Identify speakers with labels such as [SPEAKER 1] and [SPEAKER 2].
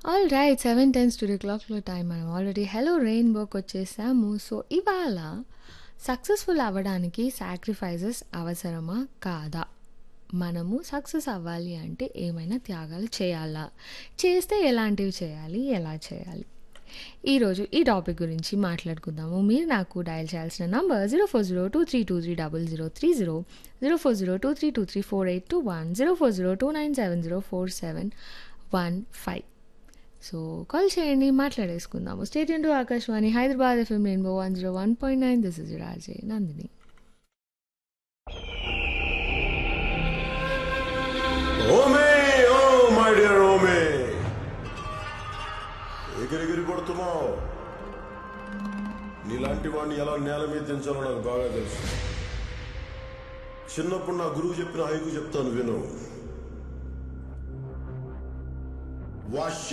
[SPEAKER 1] all right seven ten studio క్లాక్లో time మనం already hello రెయిన్బోకి వచ్చేసాము సో ఇవాళ సక్సెస్ఫుల్ అవ్వడానికి సాక్రిఫైజెస్ అవసరమా కాదా మనము సక్సెస్ అవ్వాలి అంటే ఏమైనా త్యాగాలు చేయాలా చేస్తే ఎలాంటివి చేయాలి ఎలా చేయాలి ఈరోజు ఈ టాపిక్ గురించి మాట్లాడుకుందాము మీరు నాకు డయల్ చేయాల్సిన number zero four zero two three two three double zero three zero zero four zero two three two three four eight two one zero four zero two nine seven zero four seven one five so call చేయండి మాట్లాడేసుకుందాము stay tuned to Akashvani Hyderabad FM rainbow one zero one point nine this is RJ Nandini
[SPEAKER 2] ఓమే oh my dear ఓమే ఎగిరెగిరి కొడుతున్నావు నీలాంటి వాడిని ఎలా నేల మీద దించాలో నాకు బాగా తెలుసు చిన్నప్పుడు నా గురువు చెప్పిన హైకు చెప్తాను విను వాష్